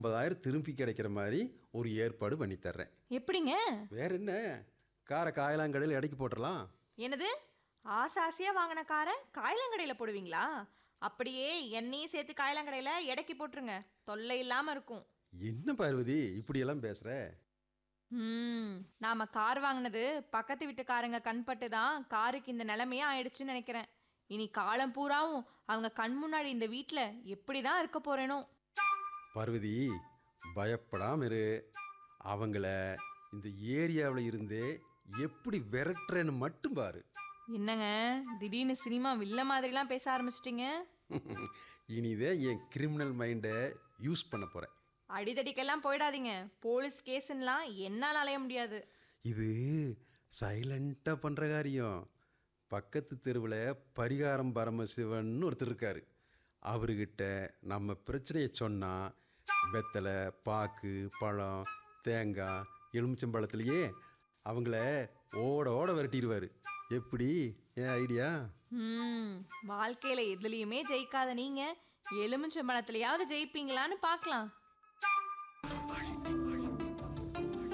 ஐம்பதாயிரம் திருப்பி கிடைக்கிற மாதிரி ஒரு ஏற்பாடு பண்ணி தர்றேன் எப்படிங்க வேற என்ன காரை காயலாங்கடையில் எடைக்கு போட்டுடலாம் என்னது ஆசை ஆசையாக வாங்கின காரை காயலாங்கடையில் போடுவீங்களா அப்படியே எண்ணெயும் சேர்த்து காயலாங்கடையில் எடைக்கு போட்டுருங்க தொல்லை இல்லாமல் இருக்கும் என்ன பார்வதி இப்படியெல்லாம் பேசுகிற ம் நாம கார் வாங்கினது பக்கத்து வீட்டுக்காரங்க கண்பட்டு தான் காருக்கு இந்த நிலைமையே ஆயிடுச்சுன்னு நினைக்கிறேன் இனி காலம் பூராவும் அவங்க கண் முன்னாடி இந்த வீட்டில் எப்படி தான் இருக்க போறேனோ பார்வதி பயப்படாம இரு அவங்கள இந்த ஏரியாவில் இருந்தே எப்படி விரட்டுறேன்னு மட்டும் பாரு என்னங்க திடீர்னு சினிமா வில்ல மாதிரிலாம் பேச ஆரம்பிச்சிட்டிங்க இனிதே என் கிரிமினல் மைண்டை யூஸ் பண்ண போகிறேன் அடிதடிக்கெல்லாம் போயிடாதீங்க போலீஸ் கேஸுன்னெலாம் என்னால் அலைய முடியாது இது சைலண்ட்டாக பண்ணுற காரியம் பக்கத்து தெருவில் பரிகாரம் பரமசிவன் ஒருத்தர் இருக்கார் அவர்கிட்ட நம்ம பிரச்சனையை சொன்னால் வெத்தலை பாக்கு பழம் தேங்காய் எலுமிச்சம்பழத்துலையே அவங்கள ஓட ஓட விரட்டிடுவார் எப்படி என் ஐடியா ம் வாழ்க்கையில் எதுலேயுமே ஜெயிக்காத நீங்கள் எலுமிச்சம்பழத்துலையாவது ஜெயிப்பீங்களான்னு பார்க்கலாம்